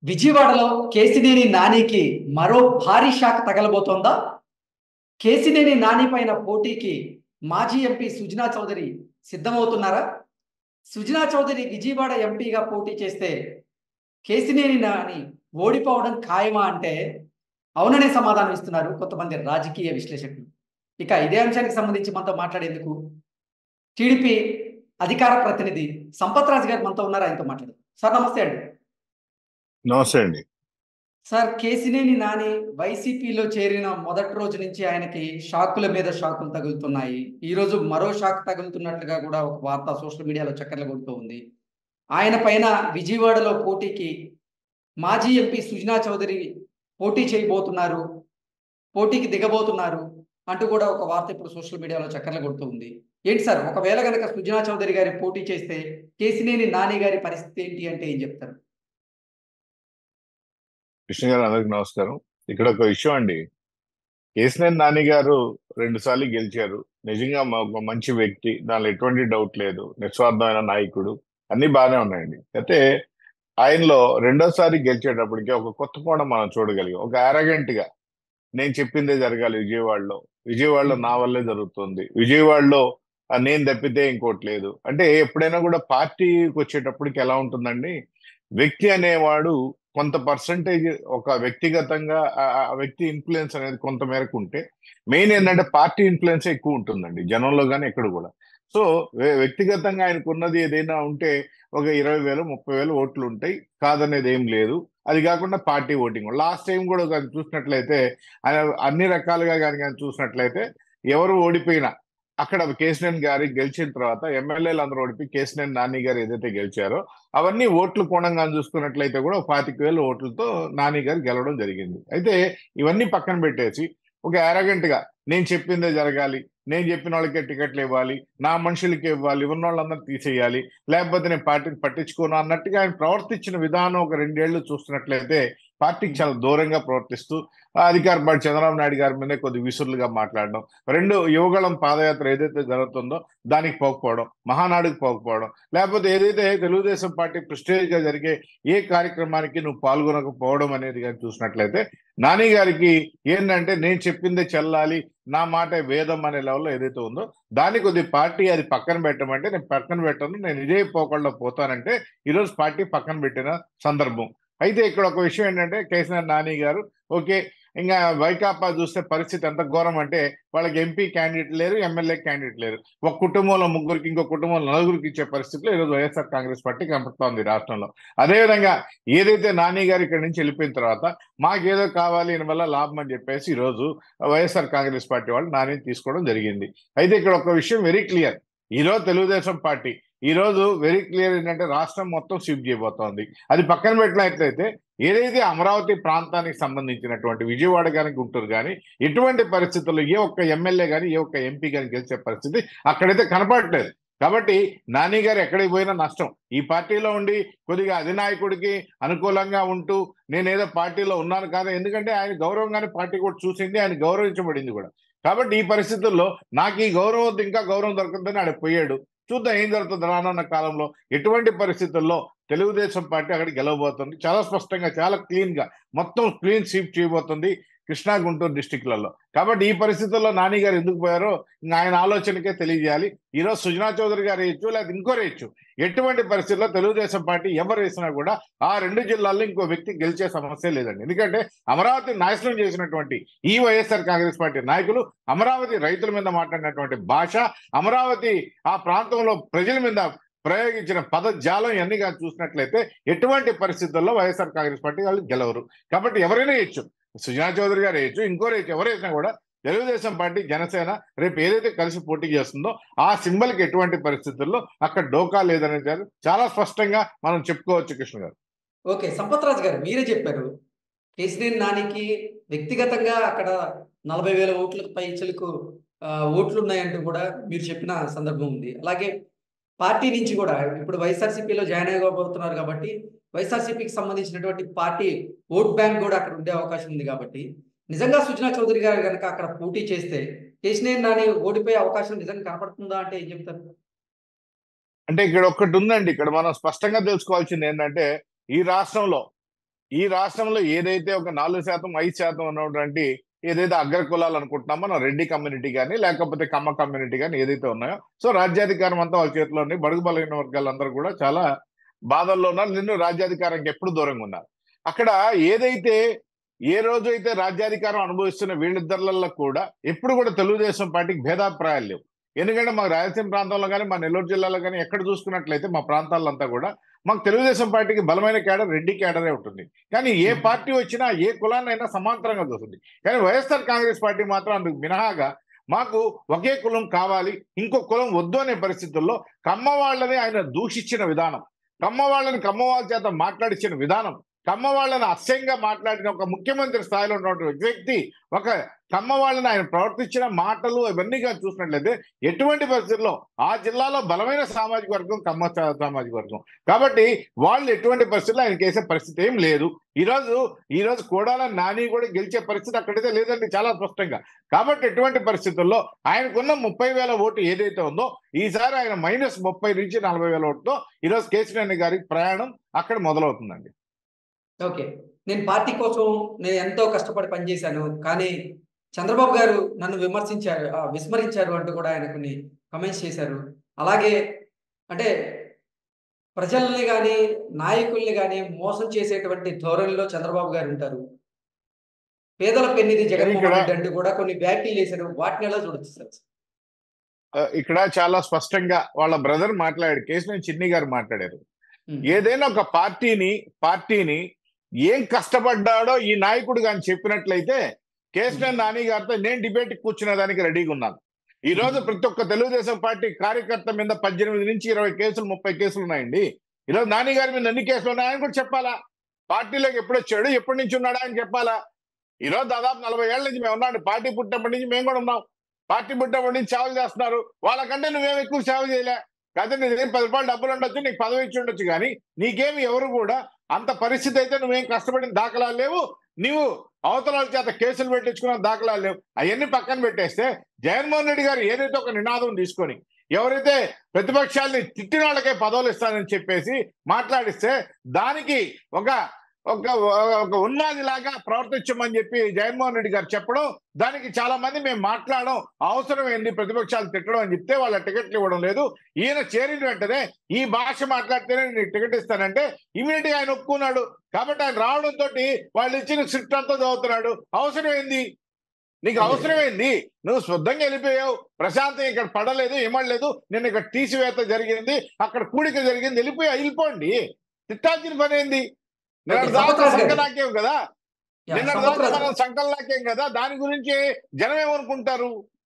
విజయవాడలో కేసినేని నానికి మరో భారీ షాక్ తగలబోతోందా కేసినేని నాని పైన పోటీకి మాజీ ఎంపీ సుజనా చౌదరి సిద్ధమవుతున్నారా సుజనా చౌదరి విజయవాడ ఎంపీగా పోటీ చేస్తే కేసినేని నాని ఓడిపోవడం ఖాయమా అంటే అవుననే సమాధానం ఇస్తున్నారు కొంతమంది రాజకీయ విశ్లేషకులు ఇక ఇదే అంశానికి సంబంధించి మనతో మాట్లాడేందుకు టీడీపీ అధికార ప్రతినిధి సంపత్ రాజు గారు మనతో ఉన్నారు ఆయనతో మాట్లాడు సార్ నమస్తే అండి నమస్తే అండి సార్ కేసినేని నాని వైసీపీలో చేరిన మొదటి రోజు నుంచి ఆయనకి షాకుల మీద షాకులు తగులుతున్నాయి ఈ రోజు మరో షాక్ తగులుతున్నట్లుగా కూడా ఒక వార్త సోషల్ మీడియాలో చక్కర్లు కొడుతూ ఉంది ఆయన పైన విజయవాడలో పోటీకి మాజీ ఎంపీ సుజనా చౌదరి పోటీ చేయబోతున్నారు పోటీకి దిగబోతున్నారు అంటూ కూడా ఒక వార్త ఇప్పుడు సోషల్ మీడియాలో చక్కర్లు కొడుతూ ఉంది ఏంటి సార్ ఒకవేళ కనుక సుజనా చౌదరి గారి పోటీ చేస్తే కేసినేని నాని గారి పరిస్థితి ఏంటి అంటే ఏం చెప్తారు కృష్ణ గారు అందరికి నమస్కారం ఇక్కడ ఒక విషయం అండి కేసినేని నాని గారు రెండు సార్లు గెలిచారు నిజంగా మా- ఒక మంచి వ్యక్తి దానిలో ఎటువంటి డౌట్ లేదు నిస్వార్థమైన నాయకుడు అన్ని బాగానే ఉన్నాయండి అయితే ఆయనలో రెండోసారి గెలిచేటప్పటికి ఒక కొత్త కోణం మనం చూడగలిగాం ఒక arrogant గా నేను చెప్పిందే జరగాలి విజయవాడలో విజయవాడలో నా వల్లే జరుగుతుంది విజయవాడలో ఆ, నేను తప్పితే ఇంకోటి లేదు అంటే ఎప్పుడైనా కూడా పార్టీకి వచ్చేటప్పటికి ఎలా ఉంటుందండి వ్యక్తి అనేవాడు కొంత పర్సంటేజ్ ఒక వ్యక్తిగతంగా ఆ ఆ వ్యక్తి ఇన్ఫ్లుయెన్స్ అనేది కొంత మేరకు ఉంటే మెయిన్ ఏంటంటే పార్టీ ఇన్ఫ్లుయెన్స్ ఎక్కువ ఉంటుందండి జనంలో కానీ ఎక్కడ కూడా సో వ్య- వ్యక్తిగతంగా ఆయనకు ఉన్నది ఏదైనా ఉంటే ఒక ఇరవై వేలు ముప్పై వేలు ఓట్లు ఉంటాయి కాదనేది ఏం లేదు అది కాకుండా పార్టీ ఓటింగ్ లాస్ట్ టైం కూడా కానీ చూసినట్లయితే ఆయన అన్ని రకాలుగా కానీ కానీ చూసినట్లయితే ఎవరు ఓడిపోయినా అక్కడ కేసినేని గారి గెలిచిన తర్వాత ఎమ్మెల్యేలు అందరూ ఓడిపోయి కేసినేని నాని గారు ఏదైతే గెలిచారో అవన్నీ ఓట్లు కోణంగా చూసుకున్నట్లయితే కూడా ఒక పాతిక వేల ఓట్లతో నాని గారు గెలవడం జరిగింది అయితే ఇవన్నీ పక్కన పెట్టేసి ఒక arrogant గా నేను చెప్పిందే జరగాలి నేను చెప్పిన వాళ్ళకే టికెట్లు ఇవ్వాలి నా మనుషులకి ఇవ్వాలి ఉన్న వాళ్ళందరూ తీసేయాలి లేకపోతే నేను పార్టీని పట్టించుకోను అన్నట్టుగా ఆయన ప్రవర్తించిన విధానం ఒక రెండేళ్లు చూస్తున్నట్లయితే పార్టీకి చాలా దూరంగా ప్రవర్తిస్తూ ఆ అధికార పార్టీ చంద్రబాబు నాయుడు గారి మీదే కొద్ది విసురులుగా మాట్లాడడం రెండు యువగళం పాదయాత్ర ఏదైతే జరుగుతుందో దానికి పోకపోవడం మహానాడుకు పోకపోవడం లేకపోతే ఏదైతే తెలుగుదేశం పార్టీ ప్రెస్టేజ్ గా జరిగే ఏ కార్యక్రమానికి నువ్వు పాల్గొనకపోవడం అనేది కానీ చూసినట్లయితే నాని గారికి ఏంటంటే నేను చెప్పిందే చెల్లాలి నా మాట వేదం అనే లెవెల్లో ఏదైతే ఉందో దాన్ని కొద్ది పార్టీ అది పక్కన పెట్టమంటే నేను పక్కన పెట్టను నేను ఇదే పోకుండా పోతానంటే ఈరోజు పార్టీ పక్కన పెట్టిన సందర్భం అయితే ఇక్కడ ఒక విషయం ఏంటంటే కేసీఆర్ నాని గారు ఓకే ఇంకా వైకాపా చూస్తే పరిస్థితి ఎంత ఘోరం అంటే వాళ్ళకి ఎంపీ క్యాండిడేట్ లేరు ఎమ్మెల్యే క్యాండిడేట్ లేరు ఒక కుటుంబంలో ముగ్గురికి ఇంకో కుటుంబంలో నలుగురికి ఇచ్చే పరిస్థితిలో ఈరోజు వైఎస్ఆర్ కాంగ్రెస్ పార్టీ కనపడుతోంది రాష్ట్రంలో అదేవిధంగా ఏదైతే నాని గారు ఇక్కడ నుంచి వెళ్ళిపోయిన తర్వాత మాకేదో కావాలి దీని వల్ల లాభం అని చెప్పేసి ఈరోజు వైఎస్ఆర్ కాంగ్రెస్ పార్టీ వాళ్ళు నాని తీసుకోవడం జరిగింది అయితే ఇక్కడ ఒక విషయం వెరీ క్లియర్ ఈరోజు తెలుగుదేశం పార్టీ ఈ రోజు వెరీ క్లియర్ ఏంటంటే రాష్ట్రం మొత్తం షిఫ్ట్ చేయబోతోంది అది పక్కన పెట్టినట్లయితే ఏదైతే అమరావతి ప్రాంతానికి సంబంధించినటువంటి విజయవాడ కానీ గుంటూరు కానీ ఎటువంటి పరిస్థితుల్లో ఏ ఒక్క ఎమ్మెల్యే కానీ ఏ ఒక్క ఎంపీ కానీ గెలిచే పరిస్థితి అక్కడైతే కనపడట్లేదు కాబట్టి నాని గారు ఎక్కడికి పోయినా నష్టం ఈ పార్టీలో ఉండి కొద్దిగా అధినాయకుడికి అనుకూలంగా ఉంటూ నేనేదో పార్టీలో ఉన్నాను కాదు ఎందుకంటే ఆయన గౌరవంగానే పార్టీ కూడా చూసింది ఆయన గౌరవించబడింది కూడా కాబట్టి ఈ పరిస్థితుల్లో నాకు ఈ గౌరవం వద్దు, ఇంకా గౌరవం దొరకదని ఆడ పోయాడు చూద్దాం ఏం జరుగుతుంది రానున్న కాలంలో ఎటువంటి పరిస్థితుల్లో తెలుగుదేశం పార్టీ అక్కడ గెలవబోతుంది చాలా స్పష్టంగా చాలా క్లీన్ గా మొత్తం క్లీన్ స్వీప్ చేయబోతుంది కృష్ణా గుంటూరు డిస్టిక్లలో కాబట్టి ఈ పరిస్థితుల్లో నాని గారు ఎందుకు పోయారో ఇంకా ఆయన ఆలోచనకే తెలియజేయాలి ఈరోజు సుజనా చౌదరి గారు వేయచ్చు లేదా ఇంకోరు వేయచ్చు ఎటువంటి పరిస్థితుల్లో తెలుగుదేశం పార్టీ ఎవరు వేసినా కూడా ఆ రెండు జిల్లాల్లో ఇంకో వ్యక్తి గెలిచే సమస్య లేదండి ఎందుకంటే అమరావతి నాశనం చేసినటువంటి ఈ వైఎస్ఆర్ కాంగ్రెస్ పార్టీ నాయకులు అమరావతి రైతుల మీద మాట్లాడినటువంటి భాష అమరావతి ఆ ప్రాంతంలో ప్రజల మీద ప్రయోగించిన పదజాలం ఇవన్నీ కానీ చూసినట్లయితే ఎటువంటి పరిస్థితుల్లో వైఎస్ఆర్ కాంగ్రెస్ పార్టీ వాళ్ళు గెలవరు కాబట్టి ఎవరైనా వేయచ్చు సుజనా చౌదరి గారు వేయచ్చు ఇంకోరు వేయచ్చు ఎవరు వేసినా కూడా తెలుగుదేశం పార్టీ జనసేన రేపు ఏదైతే కలిసి పోటీ చేస్తుందో ఆ సింబల్కి ఎటువంటి పరిస్థితుల్లో అక్కడ డోకా లేదనేది గారు చాలా స్పష్టంగా మనం చెప్పుకోవచ్చు కృష్ణ గారు ఓకే సంపత్ రాజు గారు మీరే చెప్పారు కేసినేని నానికి వ్యక్తిగతంగా అక్కడ నలభై వేల ఓట్లకు పై చిలుకు ఓట్లు ఉన్నాయంటూ కూడా మీరు చెప్పిన సందర్భం ఉంది అలాగే పార్టీ నుంచి కూడా ఇప్పుడు వైఎస్ఆర్సీపీలో జాయిన్ అవ్వబోతున్నారు కాబట్టి వైఎస్ఆర్సీపీకి సంబంధించినటువంటి పార్టీ ఓట్ బ్యాంక్ కూడా అక్కడ ఉండే అవకాశం ఉంది కాబట్టి నిజంగా సుజనా చౌదరి గారు కనుక అక్కడ పోటీ చేస్తే కేసినేని నాని ఓడిపోయే అవకాశం నిజంగా కనపడుతుందా అంటే ఏం చెప్తారు అంటే ఇక్కడ ఒక్కటి ఉందండి ఇక్కడ మనం స్పష్టంగా తెలుసుకోవాల్సింది ఏంటంటే ఈ రాష్ట్రంలో ఈ రాష్ట్రంలో ఏదైతే ఒక నాలుగు శాతం ఐదు శాతం ఉన్నటువంటి ఏదైతే అగ్ర కులాలు అనుకుంటున్నామో మన రెడ్డి కమ్యూనిటీ కానీ లేకపోతే కమ్మ కమ్యూనిటీ కానీ ఏదైతే ఉన్నాయో సో రాజ్యాధికారం అంతా వాళ్ళ చేతిలో ఉంది బడుగు బలైన వర్గాలందరూ కూడా చాలా బాధల్లో ఉన్నారు నిన్ను రాజ్యాధికారానికి ఎప్పుడు దూరంగా ఉన్నారు అక్కడ ఏదైతే ఏ రోజు అయితే రాజ్యాధికారం అనుభవిస్తున్న వీళ్ళిద్దరిలో కూడా ఎప్పుడు కూడా తెలుగుదేశం పార్టీకి భేదాభిప్రాయాలు లేవు ఎందుకంటే మాకు రాయలసీమ ప్రాంతంలో కానీ మా నెల్లూరు జిల్లాలో కానీ ఎక్కడ చూసుకున్నట్లయితే మా ప్రాంతాలంతా కూడా మాకు తెలుగుదేశం పార్టీకి బలమైన కేడర్ రెడ్డి కేడరే ఉంటుంది కానీ ఏ పార్టీ వచ్చినా ఏ కులాన్నైనా సమాంతరంగా చూస్తుంది కానీ వైఎస్ఆర్ కాంగ్రెస్ పార్టీ మాత్రం అందుకు మినహాగా మాకు ఒకే కులం కావాలి ఇంకో కులం వద్దు అనే పరిస్థితుల్లో కమ్మ వాళ్ళని ఆయన దూషించిన విధానం కమ్మ వాళ్ళని కమ్మ వాళ్ళ చేత మాట్లాడించిన విధానం కమ్మ వాళ్ళని అసహ్యంగా మాట్లాడిన ఒక ముఖ్యమంత్రి స్థాయిలో ఉన్నటువంటి వ్యక్తి ఒక కమ్మ వాళ్ళని ఆయన ప్రవర్తించిన మాటలు ఇవన్నీ కానీ చూసినట్లయితే ఎటువంటి పరిస్థితుల్లో ఆ జిల్లాలో బలమైన సామాజిక వర్గం కమ్మ సా- సామాజిక వర్గం కాబట్టి వాళ్ళు ఎటువంటి పరిస్థితుల్లో ఆయన చేసే పరిస్థితి ఏం లేదు ఈ రోజు ఈ రోజు కోడాల నాని కూడా గెలిచే పరిస్థితి అక్కడైతే లేదండి చాలా స్పష్టంగా కాబట్టి ఎటువంటి పరిస్థితుల్లో ఆయనకున్న ముప్పై వేల ఓటు ఏదైతే ఉందో ఈసారి ఆయన మైనస్ ముప్పై నుంచి నలభై వేల ఓటుతో ఈరోజు కేసీఆర్ గారి ప్రయాణం అక్కడ మొదలవుతుందండి ఓకే నేను పార్టీ కోసం నేను ఎంతో కష్టపడి పనిచేశాను కానీ చంద్రబాబు గారు నన్ను విమర్శించారు ఆ, విస్మరించారు అంటూ కూడా ఆయన కొన్ని కమెంట్స్ చేశారు అలాగే అంటే ప్రజల్ని కానీ నాయకుల్ని కానీ మోసం చేసేటువంటి ధోరణిలో చంద్రబాబు గారు ఉంటారు పేదల పెన్నిది జగన్మోహన్ ఇక్కడ- రెడ్డి అంటూ కూడా కొన్ని వ్యాఖ్యలు చేశారు వాటిని ఎలా చూడొచ్చు సార్ ఆ, ఇక్కడ చాలా స్పష్టంగా వాళ్ళ బ్రదర్ మాట్లాడారు కేసీఆర్ చిన్ని గారు మాట్లాడారు ఉమ్. ఏదైనా ఒక పార్టీని పార్టీని ఏం కష్టపడ్డాడో ఈ నాయకుడు కానీ చెప్పినట్లయితే కేసీఆర్ నాని గారితో నేను డిబేట్ కూర్చునే దానికి రెడీగా ఉన్నాను ఈ రోజు ప్రతి ఒక్క తెలుగుదేశం పార్టీ కార్యకర్త మీద పద్దెనిమిది నుంచి ఇరవై కేసులు ముప్పై కేసులు ఉన్నాయండి ఈ రోజు నాని గారి మీద ఎన్ని కేసులు ఉన్నాయని కూడా చెప్పాలా పార్టీలోకి ఎప్పుడు వచ్చాడు ఎప్పటి నుంచి ఉన్నాడా అని చెప్పాలా ఈ రోజు దాదాపు నలభై ఏళ్ళ నుంచి మేము ఉన్నాం పార్టీ పుట్టినప్పటి నుంచి మేము కూడా ఉన్నాం పార్టీ పుట్టినప్పటి నుంచి సేవలు చేస్తున్నారు వాళ్ళకంటే నువ్వేం ఎక్కువ సేవ చేయలే కాదు నీ దగ్గర పది రూపాయలు డబ్బులు ఉండొచ్చు నీకు పదవి ఇచ్చి ఉండొచ్చు కానీ నీకేమి ఎవరు కూడా అంత పరిస్థితి అయితే నువ్వేం కష్టపడిన దాఖలాలు లేవు నీవు అవతలాల చేత కేసులు పెట్టించుకున్న దాఖలాలు లేవు అవన్నీ పక్కన పెట్టేస్తే జగన్మోహన్ రెడ్డి గారు ఏదైతే ఒక నినాదం తీసుకొని ఎవరైతే ప్రతిపక్షాలని తిట్టిన వాళ్ళకే పదవులు ఇస్తానని చెప్పేసి మాట్లాడిస్తే దానికి ఒక ఒక ఒక ఉన్మాది లాగా ప్రవర్తించమని చెప్పి జగన్మోహన్ రెడ్డి గారు చెప్పడం దానికి చాలా మంది మేము మాట్లాడడం అవసరం ఏంది ప్రతిపక్షాలు తిట్టడం అని చెప్తే వాళ్ళ టికెట్లు ఇవ్వడం లేదు ఈయన చేరిన వెంటనే ఈ భాష మాట్లాడితేనే నీకు టికెట్ ఇస్తానంటే ఇమీడియట్ గా ఆయన ఒప్పుకున్నాడు కాబట్టి ఆయన రావడంతో వాళ్ళు ఇచ్చిన స్క్రిప్ట్ అంతా చదువుతున్నాడు అవసరం ఏంది నీకు అవసరం ఏంది నువ్వు శుద్ధంగా వెళ్ళిపోయావు ప్రశాంతం ఇక్కడ పడలేదు ఏమడలేదు నిన్న ఇక్కడ తీసివేత జరిగింది అక్కడ కూడిక జరిగింది వెళ్ళిపోయా వెళ్ళిపోండి తిట్టాల్సిన పని ఏంది నిన్న Okay, దాకా సంపత్రాజ్ గారు. సంకనాకేం కదా యా, నిన్న సంపత్ దాకా రాజు. మనం సంకలనాకేం కదా దాని గురించి జనం ఏమనుకుంటారు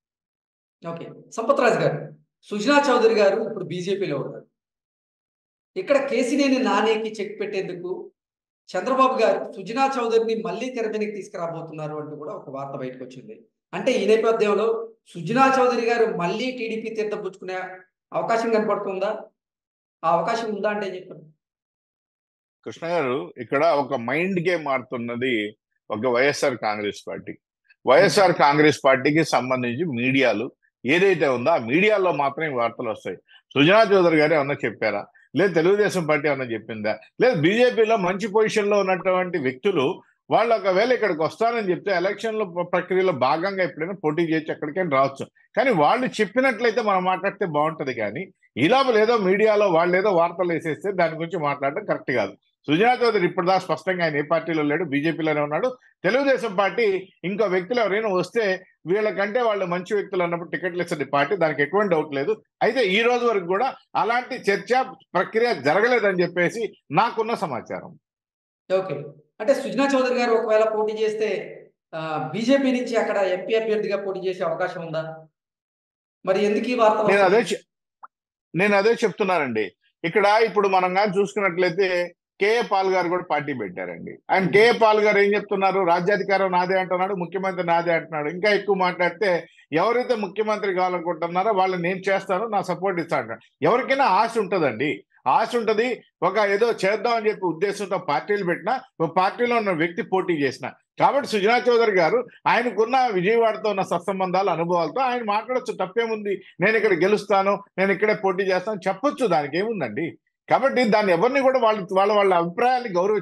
ఓకే సంపత్ రాజు గారు సుజనా చౌదరి గారు ఇప్పుడు బీజేపీలో ఉన్నారు ఇక్కడ కేసినేని నానికి చెక్ పెట్టేందుకు చంద్రబాబు గారు సుజనా చౌదరిని మళ్ళీ తెర మీదకి తీసుకురాబోతున్నారు అంటూ కూడా ఒక వార్త బయటకు వచ్చింది అంటే ఈ నేపథ్యంలో సుజనా చౌదరి గారు మళ్ళీ టీడీపీ తీర్థం పుచ్చుకునే అవకాశం కనపడుతుందా ఆ అవకాశం ఉందా అంటే ఏం చెప్పండి కృష్ణ గారు ఇక్కడ ఒక మైండ్ గేమ్ ఆడుతున్నది ఒక YSR Congress party YSR Congress పార్టీకి సంబంధించి మీడియాలు ఏదైతే ఉందో ఆ మీడియాలో మాత్రం ఈ వార్తలు వస్తాయి సుజనా చౌదరి గారు ఏమన్నా చెప్పారా లేదు తెలుగుదేశం పార్టీ ఏమన్నా చెప్పిందా లేదు బీజేపీలో మంచి పొజిషన్ లో ఉన్నటువంటి వ్యక్తులు వాళ్ళు ఒకవేళ ఇక్కడికి వస్తారని చెప్తే ఎలక్షన్ల ప్రక్రియలో భాగంగా ఎప్పుడైనా పోటీ చేసి ఎక్కడికైనా రావచ్చు కానీ వాళ్ళు చెప్పినట్లయితే మనం మాట్లాడితే బాగుంటది కానీ ఈ లోపల ఏదో మీడియాలో వాళ్ళు ఏదో వార్తలు వేసేస్తే దాని గురించి మాట్లాడడం కరెక్ట్ కాదు సుజనా చౌదరి ఇప్పుడు దా స్పష్టంగా ఆయన ఏ పార్టీలో లేడు బీజేపీలోనే ఉన్నాడు తెలుగుదేశం పార్టీ ఇంకో వ్యక్తులు ఎవరైనా వస్తే వీళ్ళకంటే వాళ్ళు మంచి వ్యక్తులు అన్నప్పుడు టికెట్లు ఇస్తుంది పార్టీ దానికి ఎటువంటి డౌట్ లేదు అయితే ఈ రోజు వరకు కూడా అలాంటి చర్చ ప్రక్రియ జరగలేదని చెప్పేసి నాకున్న సమాచారం ఓకే అంటే సుజనా చౌదరి గారు ఒకవేళ పోటీ చేస్తే బీజేపీ నుంచి అక్కడ ఎంపీ అభ్యర్థిగా పోటీ చేసే అవకాశం ఉందా మరి ఎందుకు ఈ వార్త నేను అదే వస్తుంది? చె- నేను అదే చెప్తున్నానండి ఇక్కడ ఇప్పుడు మనం కానీ చూసుకున్నట్లయితే కేఏ పాల్ గారు కూడా పార్టీ పెట్టారండి ఆయన కేఏ పాల్ గారు ఏం చెప్తున్నారు రాజ్యాధికారం నాదే అంటున్నాడు ముఖ్యమంత్రి నాదే అంటున్నాడు ఇంకా ఎక్కువ మాట్లాడితే ఎవరైతే ముఖ్యమంత్రి కావాలనుకుంటున్నారో వాళ్ళు నేను చేస్తాను నా సపోర్ట్ ఇస్తాను అంటాడు. ఎవరికైనా ఆశ ఉంటుందండి ఆశ ఉంటది ఒక ఏదో చేద్దామని చెప్పి ఉద్దేశంతో పార్టీలు పెట్టినా ఒక పార్టీలో ఉన్న వ్యక్తి పోటీ చేసిన కాబట్టి సుజనా చౌదరి గారు ఆయనకున్న విజయవాడతో ఉన్న సత్సంబంధాల అనుభవాలతో ఆయన మాట్లాడొచ్చు తప్పేముంది నేను ఇక్కడ గెలుస్తాను నేను ఇక్కడే పోటీ చేస్తాను చెప్పొచ్చు దానికి ఏముందండి కాబట్టి దాన్ని ఎవరిని కూడా వాళ్ళ వాళ్ళ వాళ్ళ అభిప్రాయాన్ని గౌరవించడమే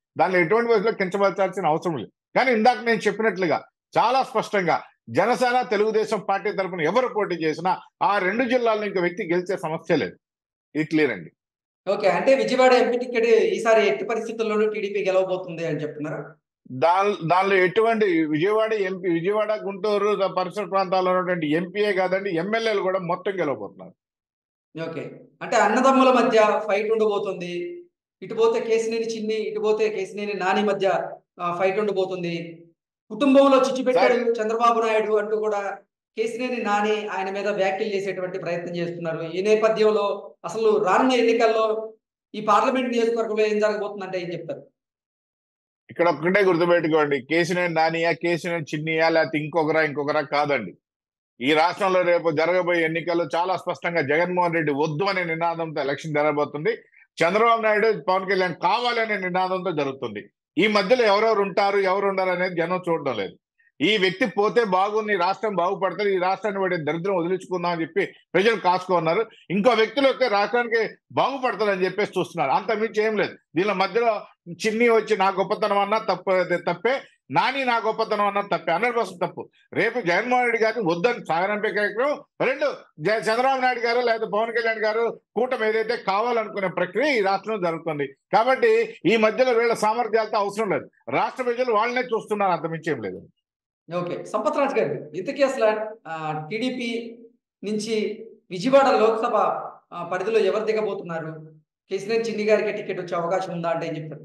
దానిలో ఎటువంటి వయసులో కించపరచాల్సిన అవసరం లేదు కానీ ఇందాక నేను చెప్పినట్లుగా చాలా స్పష్టంగా జనసేన తెలుగుదేశం పార్టీ తరఫున ఎవరు పోటీ చేసినా ఆ రెండు జిల్లాల్లో ఇంక వ్యక్తి గెలిచే సమస్య లేదు ఇది క్లియర్ అండి ఓకే అంటే విజయవాడ ఎంపీ టికెట్ ఈసారి ఎట్టి పరిస్థితుల్లోనూ టీడీపీ గెలవబోతుంది అని చెప్తున్నారా దాని దానిలో ఎటువంటి విజయవాడ ఎంపీ విజయవాడ గుంటూరు ద- పరిసర ప్రాంతాల్లో ఉన్నటువంటి ఎంపీఏ కాదండి ఎమ్మెల్యేలు కూడా మొత్తం గెలవబోతున్నారు ఓకే అంటే అన్నదమ్ముల మధ్య ఫైట్ ఉండబోతుంది ఇటు పోతే కేసినేని చిన్ని ఇటు పోతే కేసినేని నాని మధ్య ఫైట్ ఉండబోతుంది కుటుంబంలో చిచ్చు పెట్టాడు చంద్రబాబు నాయుడు అంటూ కూడా కేసినేని నాని ఆయన మీద వ్యాఖ్యలు చేసేటువంటి ప్రయత్నం చేస్తున్నారు ఈ నేపథ్యంలో అసలు రానున్న ఎన్నికల్లో ఈ పార్లమెంట్ నియోజకవర్గంలో ఏం జరగబోతుందంటే ఏం చెప్తారు ఇక్కడ ఒక్కటే గుర్తుపెట్టుకోండి కేసీనేని నానియా కేసీనేని చిన్నియా లేకపోతే ఇంకొకరా ఇంకొకరా కాదండి ఈ రాష్ట్రంలో రేపు జరగబోయే ఎన్నికల్లో చాలా స్పష్టంగా జగన్మోహన్ రెడ్డి వద్దు అనే నినాదంతో ఎలక్షన్ జరగబోతుంది చంద్రబాబు నాయుడు పవన్ కళ్యాణ్ కావాలనే నినాదంతో జరుగుతుంది ఈ మధ్యలో ఎవరెవరు ఉంటారు ఎవరు ఉండరు అనేది జనం చూడడం లేదు ఈ వ్యక్తి పోతే బాగుంది ఈ రాష్ట్రం బాగుపడుతుంది ఈ రాష్ట్రాన్ని పడే దరిద్రం వదిలించుకుందాం అని చెప్పి ప్రజలు కాసుకున్నారు ఇంకో వ్యక్తులు వస్తే రాష్ట్రానికి బాగుపడతారని చెప్పేసి చూస్తున్నారు అంత మించి ఏం లేదు దీనిలో మధ్యలో చిన్ని వచ్చి నా గొప్పతనం అన్నా తప్ప తప్పే నాని నా గొప్పతనం అన్నా తప్పే హండ్రెడ్ పర్సెంట్ తప్పు రేపు జగన్మోహన్ రెడ్డి గారిని వద్దని సాగనంపే కార్యక్రమం రెండు జ- చంద్రబాబు నాయుడు గారు లేదా పవన్ కళ్యాణ్ గారు కూటమి ఏదైతే కావాలనుకునే ప్రక్రియ ఈ రాష్ట్రంలో జరుగుతుంది కాబట్టి ఈ మధ్యలో వీళ్ళ సామర్థ్యాలతో అవసరం లేదు రాష్ట్ర ప్రజలు వాళ్ళనే చూస్తున్నారు అంత మించి ఏం లేదు ఓకే సంపత్ రాజ్ గారు ఇంతకీ అసలు టీడీపీ నుంచి విజయవాడ లోక్సభ ఆ, పరిధిలో ఎవరు దిగబోతున్నారు కేసీఆర్ చిన్ని గారికి టికెట్ వచ్చే అవకాశం ఉందా అంటే ఏం చెప్తారు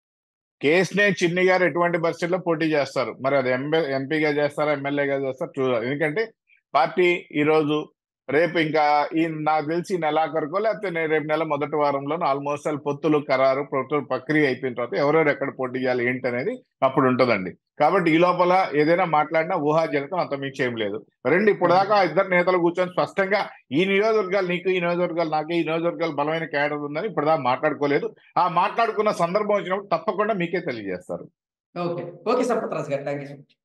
కేసునే చిన్ని గారు ఎటువంటి పరిస్థితుల్లో పోటీ చేస్తారు మరి అది ఎంపీ ఎంపీగా చేస్తారా ఎమ్మెల్యేగా చేస్తారా చూడాలి ఎందుకంటే పార్టీ ఈ రోజు రేపు ఇంకా ఈ నాకు తెలిసి ఈ నెలాఖరుకో లేకపోతే నేను రేపు నెల మొదటి వారంలో ఆల్మోస్ట్ ఆల్ పొత్తులు ఖరారు పొత్తులు ప్రక్రియ అయిపోయిన తర్వాత ఎవరెవరు ఎక్కడ పోటీ చేయాలి ఏంటి అనేది అప్పుడు ఉంటుందండి కాబట్టి ఈ లోపల ఏదైనా మాట్లాడినా ఊహాజనితం అంత మించి ఏం లేదు రెండు ఇప్పుడు దాకా ఇద్దరు నేతలు కూర్చొని స్పష్టంగా ఈ నియోజకవర్గాలు నీకు ఈ నియోజకవర్గాలు నాకు ఈ నియోజకవర్గాలు బలమైన క్యాడర్ ఉందని ఇప్పుడు దాకా మాట్లాడుకోలేదు ఆ మాట్లాడుకున్న సందర్భం వచ్చినప్పుడు తప్పకుండా మీకే తెలియజేస్తారు ఓకే ఓకే సంపత్ రాజ్ గారు థ్యాంక్ యూ సో మచ్